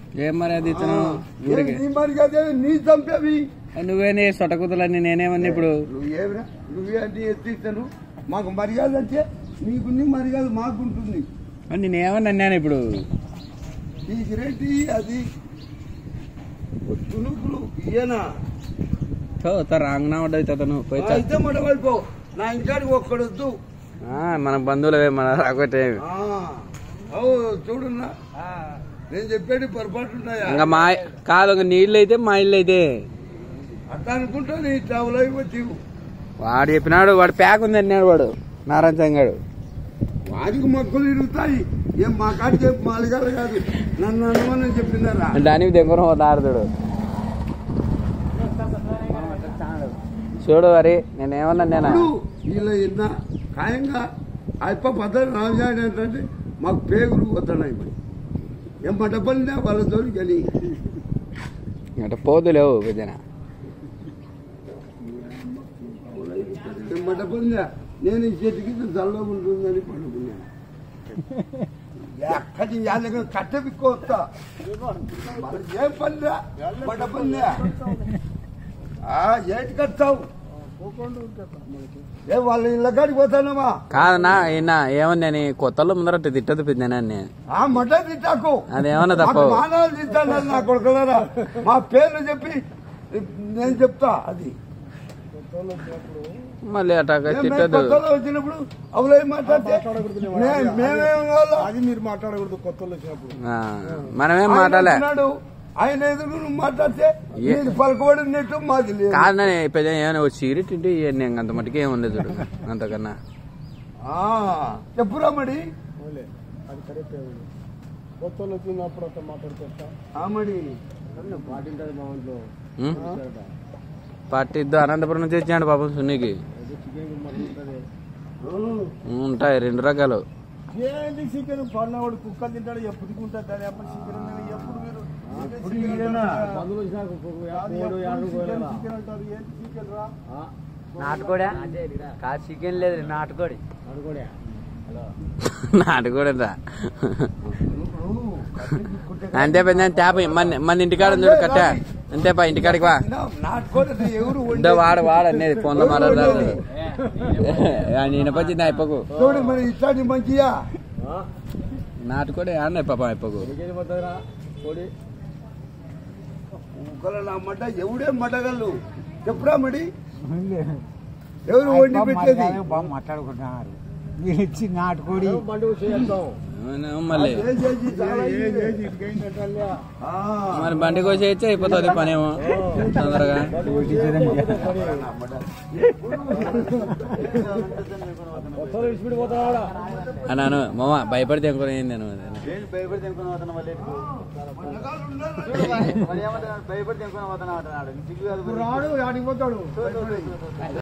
ఏం మరి అది ఇతను ఊరికి నీ మరి కదే నీ చంపేవి నువ్వేనే సొటకుతలని నేనేమన్నా ఇప్పుడు నువ్వు ఏమిరా నువ్వే అంటే ఎత్తిస్తాను మాకు మర్యాద అంటే నీకు నీ మర్యాద మాకు ఉంటుంది మరి నేనేమన్నా అన్నాను ఇప్పుడు ఈ సిరెంటి అది తుణుకులు ఇయ్యనా తో, తో రాంగ్ నా ఉండదు అతను పోయి చ- అయితే మన వైపు నా ఇంటికి ఒక్కడొద్దు ఆ, మన బంధువులవే మన రాకొట్టే ఆ, అవు చూడున్నా నేను చెప్పేది పొరపాటు ఉన్నాయా ఇంకా మా కాదు ఇంకా నీళ్ళు అయితే మా ఇల్లు అయితే అట్లా అనుకుంటా నీ ట్రావెల్ అయిపోతీ వాడు చెప్పినాడు వాడు ప్యాక్ ఉంది అన్నాడు వాడు నారాయణ సంగాడు వాడికి మొక్కలు ఇరుగుతాయి ఏం మా కాడికి ఏం మాలిగాలు కాదు నన్ను అనుమానం చెప్పినారా దానికి దగ్గర ఆడుతాడు చూడు మరి నేనేమన్నా నేనా ఇప్పుడు వీళ్ళ ఎన్న ఖాయంగా అప్ప పద్ధతి రాజాడు ఏంటంటే మాకు పేగులు వద్దన్నాయి మరి ఏం పడ్డపల్లినా వాళ్ళ తోడు కానీ అంటే పోదులేవు పెద్దనా ఏం పడ్డపల్లినా నేను ఈ చెట్టుకి చల్ల ఉంటుందని పడుకున్నాను ఎక్కడి యాళ్ళకి కట్ట పిక్కొస్తా మరి ఏం పనిరా పడ్డపల్లినా ఏటి కట్టావు ఏ వాళ్ళ ఇళ్ళ కాడికి పోతానమ్మా కాదన్నా ఈయన ఏమన్నా నేను కొత్తలో ముందర తిట్టదు పెద్దనా ఆ మట తిట్టాకు అదేమన్నా తప్ప మాకు మానవాళ్ళు తిట్టాను నా కొడుకులారా మా పేర్లు చెప్పి నేను చెప్తా అది మళ్ళీ అటాక మేము తిట్టదు కొత్తలో వచ్చినప్పుడు అవులే మాట్లాడితే మే- మేమేం కావాలా? అది మీరు మాట్లాడకూడదు కొత్త వాళ్ళు వచ్చినప్పుడు ఆ, మనమేం ఆయన మాట్లాడలే వచ్చినాడు, ఆయన ఎదురు నువ్వు మాట్లాడితే ఏ- నీకు పలకబడినట్టు మాది లేదు కాదన్నా పెద్ద ఏమైనా ఒక సిగరెట్ ఇంటి ఇవన్నీ ఇంక అంత మటుకే ఏముంది చూడు అంతకన్నా ఆ, చెప్పురా మరి అవునులే, అది కరెక్టే ఉంది. కొత్త వాళ్ళు వచ్చినప్పుడు అంతా మాట్లాడుతుంటా ఆ మరి పాటింటది మా ఇంట్లో ఉం? పట్టిద్దు అనంతపురం నుంచి వచ్చాడు పాపం సున్నికి చికెన్ మటన్ ఉంటుంది ఉంటాయి రెండు రకాలు ఏంటి చికెన్ పడినవాడు కుక్కలు తింటాడు ఎప్పుడు తింటాడు దాని ఎప్పుడు చికెన్ ఉందని ఎప్పుడు మీరు ఇప్పుడు ఈయన చికెన్ అంటారు ఏంటి చికెన్ రా నాటుకోడా కాదు చికెన్ లేదు నాటుకోడి నాటుకోడి అంతే పెద్ద ట్యాప్ మన మన ఇంటికాడ ఉంది చూడు కట్ట అంతే పా ఇంటికాడికి వా నాటుకోలేదు ఎవరు ఉండే వాడు వాడు అనేది ఫోన్లో మాట్లాడతాడు నేను పచ్చింది అయిపోకు చూడు మరి ఇట్లాంటి మంచియా నాటుకోడి ఆడినాయి పాప అయిపోకు ఒకవేళ నా మడ్డ ఎవడే మడ్డగలరు చెప్పురా మడి ఎవరు వండి పెట్టేది బాగా మాట్లాడుకుంటున్నారు మీరు ఇచ్చి నాటుకోడి అవును, మళ్ళీ ఏ చేసి చాలా ఏ ఇది. చేసి ఇటుకైందంటే ఆ. మరి బండి కోసేయచ్చు అయిపోతుంది పనేమో తొందరగా నా మడ్డ. కొత్త విడిచిపెట్టిపోతాడా అన్నాను మామ భయపడితే అనుకుని ఏంది నేను మడ్డగాళ్ళు ఉన్నారు. రాడు ఆడికి పోతాడు